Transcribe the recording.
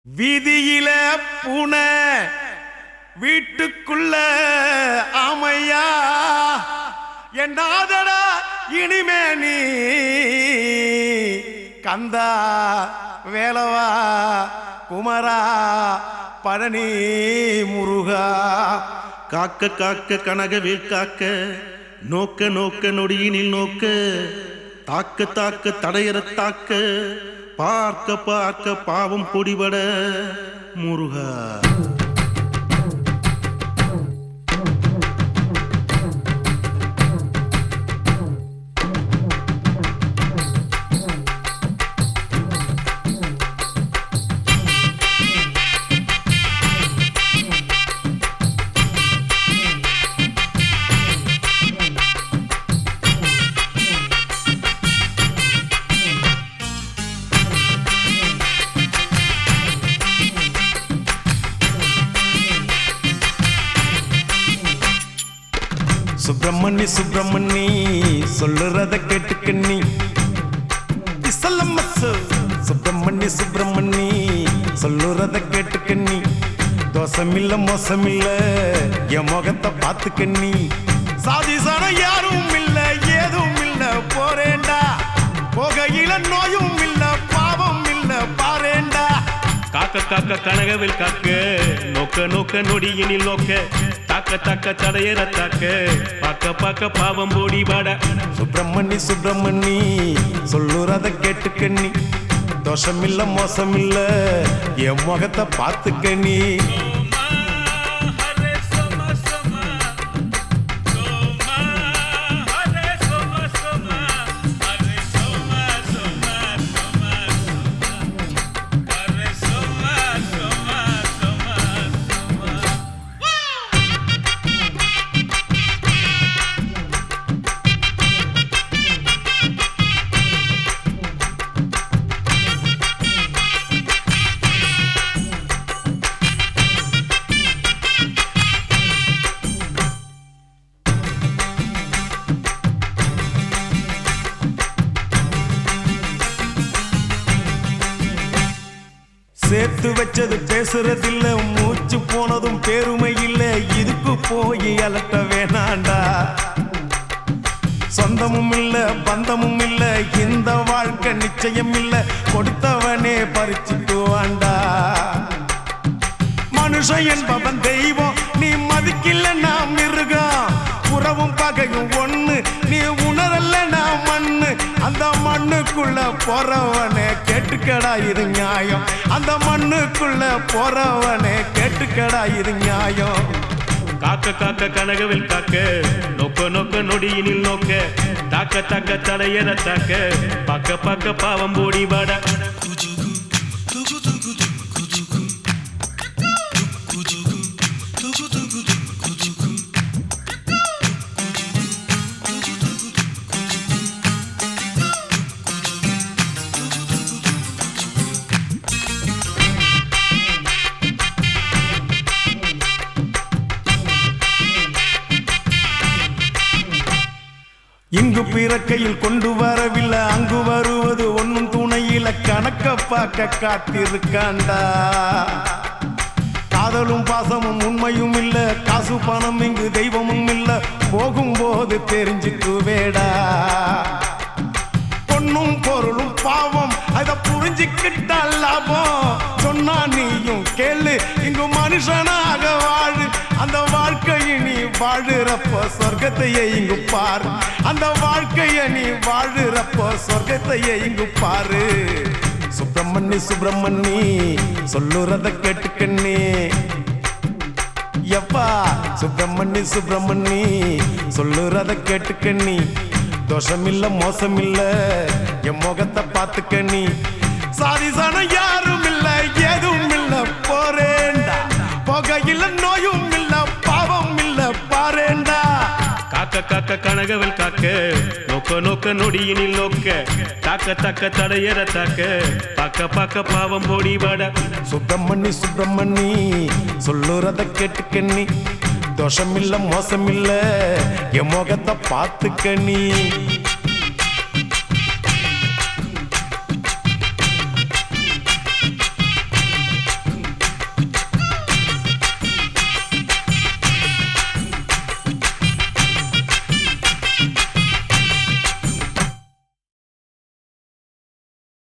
வீதியில பூனை வீட்டுக்குள்ள ஆமையா என்னாதடா இனிமே நீ கந்தா வேலவா குமரா பழனி முருகா காக்க காக்க கனகவேல் காக்க நோக்க நோக்க நொடியினில் நோக்க தாக்க தாக்க தடையற தாக்க பார்க்க பார்க்க பாவம் பொடிபட முருகா சுப்பிரமணி சுப்பிரமணி சொல்லுறத கேட்டுக்க நீ இசல்லம்மசு. சுப்பிரமணி சுப்பிரமணி சொல்லுறத கேட்டுக்க நீ தோசமில்ல மோசமில்ல என் முகத்தை பார்த்துக்க நீ சாதிசானம் யாரும் இல்ல ஏதும் இல்ல போறேன்டா போகையில நோயும் இல்ல பாவம் இல்ல பாரேண்டா காக்க காக்க கனகவில் காக்க நோக்க நோக்க நொடியினில் நோக்க தாக்க தாக்க தடையற தாக்க பாக்க பாக்க பாவம் போடி பாட சுப்பிரமணி சுப்பிரமணி சொல்லுறத கேட்டுக்க நீ தோஷமில்ல மோசமில்ல என் முகத்தை பார்த்துக்க நீ சேர்த்து வச்சது பேசுறதில்ல மூச்சு போனதும் பெருமை இல்ல இதுக்கு போய் அலட்ட வேணாண்டா சொந்தமும் இல்ல பந்தமும் இல்ல இந்த வாழ்க்கை நிச்சயம் இல்ல கொடுத்தவனே பறிச்சுட்டு வாண்டா மனுஷன் என்பவன் தெய்வம் நீ மதிக்கல நான் மிருகம் உறவும் பகையும் ஒண்ணு நீ உணரல நான் மண்ணு அந்த மண்ணுக்குள்ள போறவனே கேட்டுக்கடா இது நியாயம் அந்த மண்ணுக்குள்ள போறவனே கேட்டுக்கடா இது நியாயம் காக்க காக்க கனகவில் காக்க நோக்க நோக்க நொடியினில் நோக்க தாக்க தாக்க தடையற தாக்க பாக்க பாக்க பாவம் போடி பாட இங்கு பிறக்கையில் கொண்டு வரவில்லை அங்கு வருவது ஒன்னும் துணையில கணக்க பார்க்க காத்திருக்காண்டா காதலும் பாசமும் உண்மையும் இல்ல காசு பணம் இங்கு தெய்வமும் இல்ல போகும்போது தெரிஞ்சுக்குவேடா பொண்ணும் பொருளும் பாவம் அத புரிஞ்சுக்கிட்டா லாபம் சொன்னா நீயும் கேளு இங்கு மனுஷனாக வாழு அந்த வாழ்க்கையை நீ வாழுறப்போ சொர்க்கத்தையே இங்கு பாரு அந்த வாழ்க்கையை நீ வாழுறப்போ சொர்க்கத்தையே இங்கு பாரு சுப்பிரமணி சுப்பிரமணி சொல்லுறத கேட்டுக்கண்ணே எப்பா சுப்பிரமணி சுப்பிரமணி சொல்லுறத கேட்டுக்க நீ தோஷமில்ல மோசமில்ல என் முகத்தை பார்த்துக்க நீ சாதிசானம் யாரும் இல்ல ஏதும் இல்ல போறேண்டா புகையில நோயும் இல்ல பாவம் இல்ல பாரேண்டா காக்க காக்க கனகவில் காக்க நோக்க நோக்க நொடியினில் நோக்க தாக்க தாக்க தடையற தாக்க பாக்க பாக்க பாவம் போடி பாட சுப்பிரமணி சுப்பிரமணி சொல்லுறத கேட்டுக்க நீ தோஷமில்ல மோசமில்ல என் முகத்தை பார்த்துக்க நீ